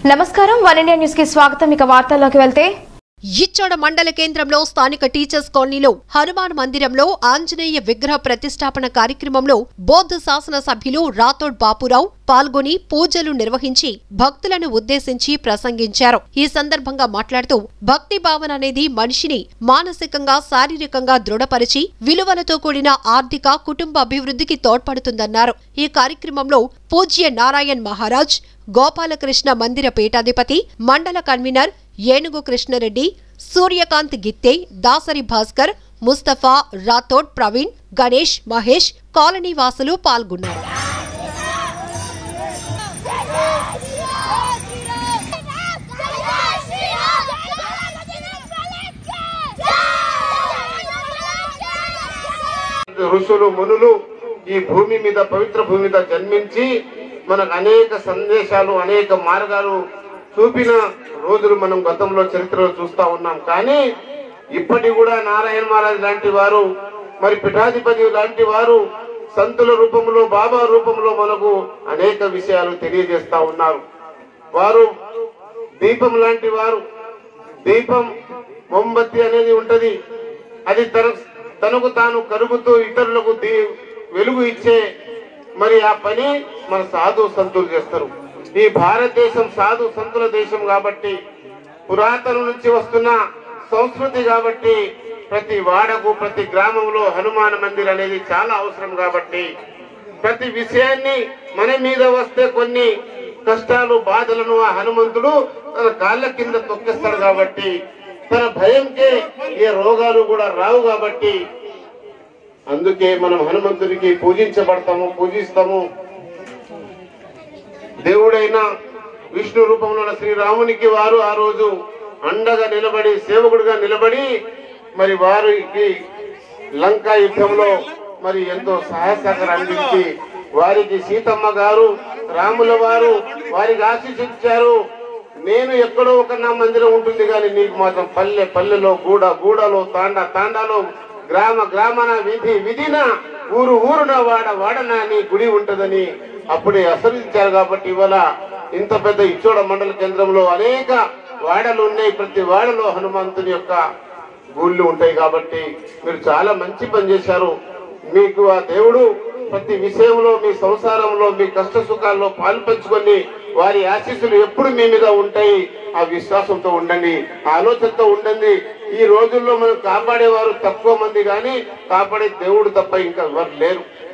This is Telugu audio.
నమస్కారం వన్ ఇండియా న్యూస్ కి స్వాగతం ఇక వార్తల్లోకి వెళ్తే ఇచ్చోడ మండల కేంద్రంలో స్థానిక టీచర్స్ కాలనీలో హనుమాన్ మందిరంలో ఆంజనేయ విగ్రహ ప్రతిష్టాపన కార్యక్రమంలో బౌద్ధ శాసన సభ్యులు రాథోడ్ బాపురావు పాల్గొని పూజలు నిర్వహించి భక్తులను ఉద్దేశించి ప్రసంగించారు ఈ సందర్భంగా మాట్లాడుతూ భక్తి భావన అనేది మనిషిని మానసికంగా శారీరకంగా దృఢపరిచి విలువలతో కూడిన ఆర్థిక కుటుంబ అభివృద్ధికి తోడ్పడుతుందన్నారు ఈ కార్యక్రమంలో పూజ్య నారాయణ్ మహారాజ్ గోపాలకృష్ణ మందిర పీఠాధిపతి మండల కన్వీనర్ ఏనుగు కృష్ణరెడ్డి సూర్యకాంత్ గిత్తే దాసరి భాస్కర్ ముస్తఫా రాథోడ్ ప్రవీణ్ గణేష్ మహేష్ కాలనీ వాసులు పాల్గొన్నారు ఋషులు మునులు ఈ భూమి మీద పవిత్ర భూమి మీద జన్మించి మనకు అనేక సందేశాలు అనేక మార్గాలు చూపిన రోజులు మనం గతంలో చరిత్రలో చూస్తా ఉన్నాం కానీ ఇప్పటి కూడా నారాయణ మహారాజ్ లాంటి వారు మరి పీఠాధిపతి లాంటి వారు సంతుల రూపంలో బాబా రూపంలో మనకు అనేక విషయాలు తెలియజేస్తా ఉన్నారు వారు దీపం లాంటి వారు దీపం మొంబత్తి అనేది ఉంటది అది తన తనకు తాను కరుగుతూ ఇతరులకు దీ- వెలుగు ఇచ్చే మరి ఆ పని మన సాధు సంతులు చేస్తారు ఈ భారతదేశం సాధు సంతుల దేశం కాబట్టి పురాతనం నుంచి వస్తున్న సంస్కృతి కాబట్టి ప్రతి వాడకు ప్రతి గ్రామంలో హనుమాన్ మందిర్ అనేది చాలా అవసరం కాబట్టి ప్రతి విషయాన్ని మన మీద వస్తే కొన్ని కష్టాలు బాధలను ఆ హనుమంతుడు తన కాళ్ళ కింద తొక్కిస్తాడు కాబట్టి తన భయంకే ఏ రోగాలు కూడా రావు కాబట్టి అందుకే మనం హనుమంతుడికి పూజించబడతాము పూజిస్తాము దేవుడైన విష్ణు రూపంలో ఉన్న శ్రీరామునికి వారు ఆ రోజు అండగా నిలబడి సేవకుడిగా నిలబడి మరి వారికి లంకా యుద్ధంలో మరి ఎంతో సహాయ సహకారం అందించి వారికి సీతమ్మ గారు రాముల వారు వారికి ఆశీస్సిచ్చారు నేను ఎక్కడో ఒక నా మందిరం ఉంటుంది కానీ నీకు మాత్రం పల్లె పల్లెలో గూడ గూడలో తాండా తాండాలో గ్రామ గ్రామాన విధి విధిన ఊరు ఊరున వాడ వాడన నీ గుడి ఉంటదని అప్పుడే అసరించారు కాబట్టి ఇవాళ ఇంత పెద్ద ఇచ్చోడ మండల కేంద్రంలో అనేక వాడలు ఉన్నాయి ప్రతి వాడలో హనుమంతుని యొక్క గుళ్ళు ఉంటాయి కాబట్టి మీరు చాలా మంచి పని చేశారు మీకు ఆ దేవుడు ప్రతి విషయంలో మీ సంసారంలో మీ కష్ట సుఖాల్లో పాలు పంచుకొని వారి ఆశీస్సులు ఎప్పుడు మీ మీద ఉంటాయి ఆ విశ్వాసంతో ఉండండి ఆ ఆలోచనతో ఉండండి ఈ రోజుల్లో మనం కాపాడేవారు తక్కువ మంది కానీ కాపాడే దేవుడు తప్ప ఇంకా ఎవరు లేరు